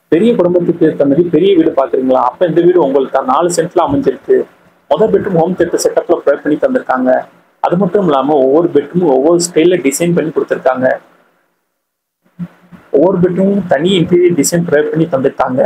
பெரிய குடும்பத்துக்கு ஏற்ற மாதிரி பெரிய வீடு பார்க்குறீங்களா அப்போ இந்த வீடு உங்களுக்கு தான் நாலு சென்ட்ல அமைஞ்சிருக்கு முதல் பெட்ரூம் ஹோம் தேட்டர் செட்டப்ல ப்ரொவைட் பண்ணி தந்திருக்காங்க அது மட்டும் இல்லாமல் ஒவ்வொரு பெட்ரூமும் ஒவ்வொரு ஸ்டைலில் டிசைன் பண்ணி கொடுத்துருக்காங்க ஒவ்வொரு பெட்ரூமும் தனி இன்டீரியர் டிசைன் ப்ரொவைட் பண்ணி தந்திருக்காங்க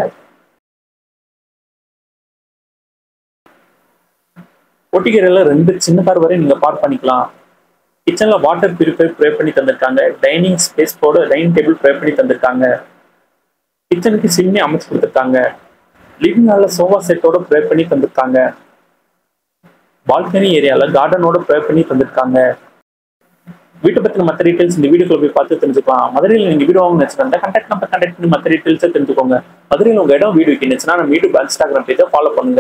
ஒட்டிக்கரையில் ரெண்டு சின்ன கார் வரை நீங்கள் பார்க் பண்ணிக்கலாம் கிச்சனில் வாட்டர் பியூரிஃபை ப்ரே பண்ணி தந்திருக்காங்க டைனிங் ஸ்பேஸ் போட டைனிங் டேபிள் ப்ரே பண்ணி தந்திருக்காங்க கிச்சனுக்கு சிம்னி அமைச்சு கொடுத்துருக்காங்க லிவிங் ஹாலில் சோஃபா செட்டோட ப்ரே பண்ணி தந்திருக்காங்க பால்கனி ஏரியாவில் கார்டனோட ப்ரே பண்ணி தந்திருக்காங்க வீட்டை பற்றின மற்ற டீட்டெயில்ஸ் இந்த வீடியோக்குள்ள போய் பார்த்து தெரிஞ்சுக்கலாம் மதுரையில் நீங்கள் வீடு வாங்கணும்னு வச்சுருந்தா கண்டாக்ட் நம்பர் கண்டாக்ட் பண்ணி மற்ற டீட்டெயில்ஸை தெரிஞ்சுக்கோங்க மதுரையில் உங்கள் இடம் வீடு வைக்கணுச்சுன்னா நம்ம யூடியூப் இன்ஸ்டாகிராம் பேஜை ஃபாலோ பண்ணுங்க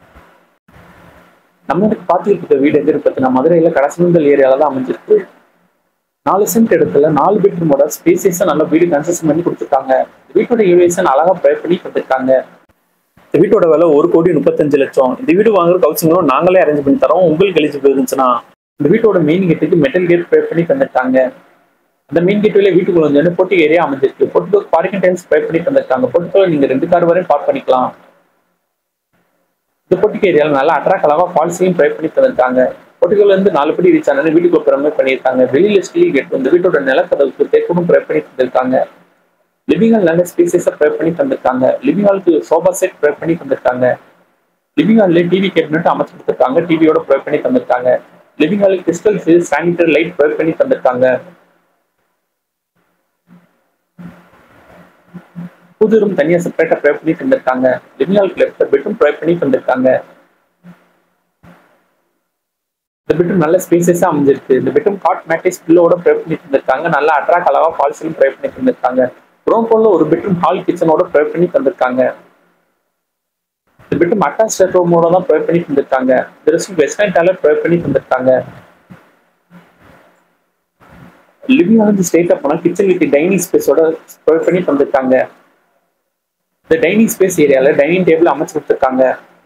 நம்ம எனக்கு பார்த்துக்கிட்டு இருக்க வீடு எங்க இருக்கு பார்த்தீங்கன்னா மதுரையில் கடைசிந்தல் ஏரியாவில் தான் அமைஞ்சிருக்கு நாலு சென்ட் இடத்துல நாலு பெட்ரூமோட ஸ்பேசியஸாக நல்ல வீடு கன்ஸ்ட்ரக்ஷன் பண்ணி கொடுத்துருக்காங்க இந்த வீட்டோட எலிவேஷன் அழகாக ப்ரே பண்ணி கொடுத்துருக்காங்க இந்த வீட்டோட விலை ஒரு கோடி முப்பத்தஞ்சு லட்சம் இந்த வீடு வாங்குற கவுசிங்களும் நாங்களே அரேஞ்ச் பண்ணி தரோம் உங்களுக்கு எலிஜிபிள் இருந்துச்சுன்னா இந்த வீட்டோட மெயின் கேட்டுக்கு மெட்டல் கேட் ப்ரே பண்ணி தந்திருக்காங்க அந்த மெயின் கேட்வேல வீட்டுக்குள்ள வந்து போட்டி ஏரியா அமைஞ்சிருக்கு போட்டுக்கு பார்க்கிங் டைம்ஸ் ப்ரே பண்ணி தந்திருக்காங்க போட்டுக்குள்ள நீங்க ரெண்டு கார் வரையும் பார்க் பண்ணிக்கலாம் இந்த பொட்டிக்கு ஏரியாவில் நல்லா அட்ராக்ட் அளவா ஃபால்ஸையும் ப்ரே பண்ணி தந்திருக்காங்க பொட்டிக்குள்ள இருந்து நாலு படி ரீச் ஆனது வீட்டுக்குள்ள பிறமே பண்ணியிருக்காங்க வெளியில ஸ்டீல் கேட் இந்த வீட்டோட நிலக்கதவுக்கு தேக்கமும் ப்ரே பண்ணி தந்திருக்காங்க லிவிங் ஹால் நல்ல ஸ்பேசஸை ப்ரே பண்ணி தந்திருக்காங்க லிவிங் ஹாலுக்கு சோஃபா செட் ப்ரே பண்ணி தந்திருக்காங்க லிவிங் ஹால்ல டிவி கேபினட் அமைச்சு கொடுத்துருக்காங்க டிவியோட ப்ரே பண்ணி தந்திருக்காங்க living hall crystal sanitary light ப்ரே பண்ணி தந்திருக்காங்க புது ரூம் தனியா செப்பரேட்டா ப்ரே பண்ணி தந்திருக்காங்க லிவிங் ஹால் லெஃப்ட் பெட்ரூம் ப்ரே பண்ணி தந்திருக்காங்க இந்த பெட்ரூம் நல்ல ஸ்பேசஸா அமைஞ்சிருக்கு இந்த பெட்ரூம் காட் மேட்ரிக்ஸ் பில்லோட ப்ரே பண்ணி தந்திருக்காங்க நல்ல அட்ராக்ட் அளவா ஃபால்ஸிலும் ப்ரே பண்ணி தந்திருக்காங்க க்ரௌண்ட் ஃப்ளோர்ல ஒரு பெட்ரூம் ஹால் கிச்சனோட ப்ரே பண்ணி தந்திருக்காங்க இந்த பெட்ரூம் அட்டாச் ரூமோட தான் ப்ரே பண்ணி தந்திருக்காங்க இந்த ரெஸ்ட் வெஸ்டர்ன் டாய்லெட் ப்ரே பண்ணி தந்திருக்காங்க லிவிங் வந்து ஸ்டேட்டா போனா கிச்சன் வித் டைனிங் ஸ்பேஸோட ப்ரே பண்ணி தந்திருக்காங்க இந்த டைனிங் ஸ்பேஸ் ஏரியால டைனிங் டேபிள் அமைச்சு கொடுத்துருக்காங்க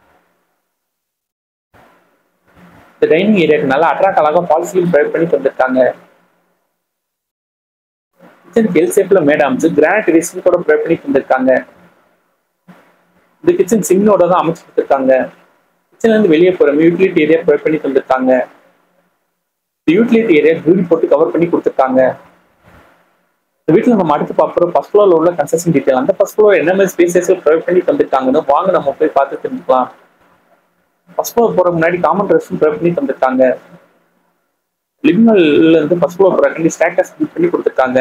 இந்த டைனிங் ஏரியாவுக்கு நல்லா அட்ராக்ட் அழகா ஃபால்ஸ்லையும் ப்ரே பண்ணி தந்திருக்காங்க கிச்சனுக்கு எல் ஷேப்ல மேட் அமைச்சு கிரானைட் ரேசிங்கோட ப்ரே பண்ணி தந்திருக்காங்க இந்த கிச்சன் சிம்னோட தான் அமைச்சு கொடுத்துருக்காங்க கிச்சன்ல இருந்து வெளியே போற யூட்டிலிட்டி ஏரியா ப்ரே பண்ணி தந்திருக்காங்க இந்த யூட்டிலிட்டி ஏரியா கிரில் போட்டு கவர் பண்ணி கொடுத்துருக்காங்க இந்த வீட்டில் நம்ம அடுத்து பார்க்குறோம் ஃபர்ஸ்ட் ஃப்ளோர்ல உள்ள கன்ஸ்ட்ரக்ஷன் டீட்டெயில் அந்த ஃபர்ஸ்ட் ஃப்ளோர் என்ன மாதிரி ஸ்பேசஸ் ப்ரொவைட் பண்ணி தந்திருக்காங்கன்னு வாங்க நம்ம போய் பார்த்து தெரிஞ்சுக்கலாம் ஃபர்ஸ்ட் ஃப்ளோர் போற முன்னாடி காமன் ரெஸ்ட் ப்ரொவைட் பண்ணி தந்திருக்காங்க லிவிங் ஹால்ல இருந்து ஃபர்ஸ்ட் ஃப்ளோர் போற ஸ்டாக்கஸ் பில்ட் பண்ணி கொடுத்துருக்காங்க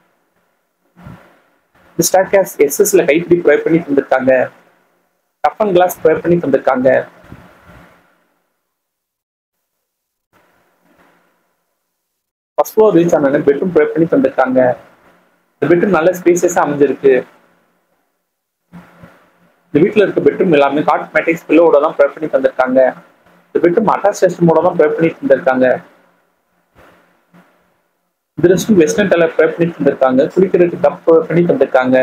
இந்த ஸ்டாக்கஸ் எஸ்எஸ்ல கைப்பிடி ப்ரொவைட் பண்ணி தந்திருக்காங்க கப் அண்ட் கிளாஸ் ப்ரொவைட் பண்ணி தந்திருக்காங்க ஃபர்ஸ்ட் ஃப்ளோர் ரீச் ஆன பெட்ரூம் ப்ரொவைட் பண்ணி தந்திருக்காங்க இந்த பெட்ரூம் நல்ல ஸ்பேசஸா அமைஞ்சிருக்கு இந்த வீட்டில் இருக்க பெட்ரூம் எல்லாமே காட் மேட்டிக்ஸ் பில்லோட தான் ப்ரொவைட் பண்ணி தந்திருக்காங்க இந்த பெட்ரூம் அட்டாச் ரெஸ்ட்ரூமோட தான் ப்ரொவைட் பண்ணி தந்திருக்காங்க இந்த ரெஸ்ட்ரூம் வெஸ்டர்ன் டெலர் ப்ரொவைட் பண்ணி தந்திருக்காங்க குளிக்கிறதுக்கு கப் ப்ரொவைட் பண்ணி தந்திருக்காங்க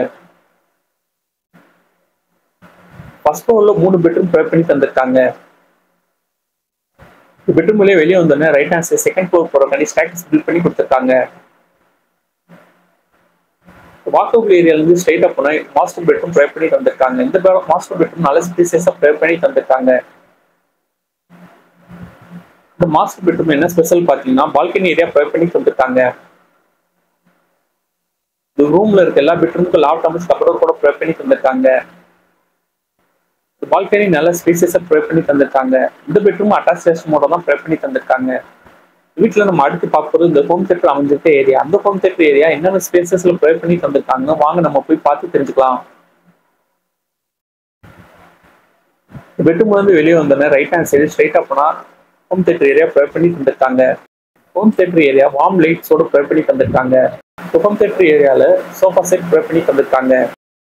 ஃபர்ஸ்ட் ஃப்ளோர்ல மூணு பெட்ரூம் ப்ரொவைட் பண்ணி தந்திருக்காங்க இந்த பெட்ரூம் வழியே வெளியே வந்தோடனே right hand side second floor போகிற ஸ்டாக்ஸ் பில்ட் பண்ணி கொடுத்துருக்காங்க வாக்கபிள் ஏரியால இருந்து ஸ்ட்ரைட்டா போனா மாஸ்டர் பெட்ரூம் ப்ரொவைட் பண்ணி தந்திருக்காங்க இந்த மாஸ்டர் பெட்ரூம் நல்ல ஸ்பேசஸா ப்ரொவைட் பண்ணி தந்திருக்காங்க இந்த மாஸ்டர் பெட்ரூம் என்ன ஸ்பெஷல் பாத்தீங்கன்னா பால்கனி ஏரியா ப்ரொவைட் பண்ணி தந்திருக்காங்க இந்த ரூம்ல இருக்க எல்லா பெட்ரூமுக்கும் லாப் டாமஸ் கப்படோர் கூட ப்ரொவைட் பண்ணி தந்திருக்காங்க பால்கனி நல்ல ஸ்பேசஸா ப்ரொவைட் பண்ணி தந்திருக்காங்க இந்த பெட்ரூம் அட்டாச் ரெஸ்ட்ரூமோட தான் ப்ரொவைட் பண்ணி தந்திருக்காங்க வீட்டில் நம்ம அடுத்து பார்க்குறது இந்த ஹோம் தேட்டர் அமைஞ்சிருக்க ஏரியா அந்த ஹோம் தேட்டர் ஏரியா என்னென்ன ஸ்பேசஸ்ல ப்ரொவைட் பண்ணி தந்திருக்காங்க வாங்க நம்ம போய் பார்த்து தெரிஞ்சுக்கலாம் பெட்ரூம் வந்து வெளியே வந்தோடனே ரைட் ஹேண்ட் சைடு ஸ்ட்ரைட்டா போனா ஹோம் தேட்டர் ஏரியா ப்ரொவைட் பண்ணி தந்திருக்காங்க ஹோம் தேட்டர் ஏரியா வார்ம் லைட்ஸோட ப்ரொவைட் பண்ணி தந்திருக்காங்க ஹோம் தேட்டர் ஏரியால சோஃபா செட் ப்ரொவைட் பண்ணி தந்திருக்காங்க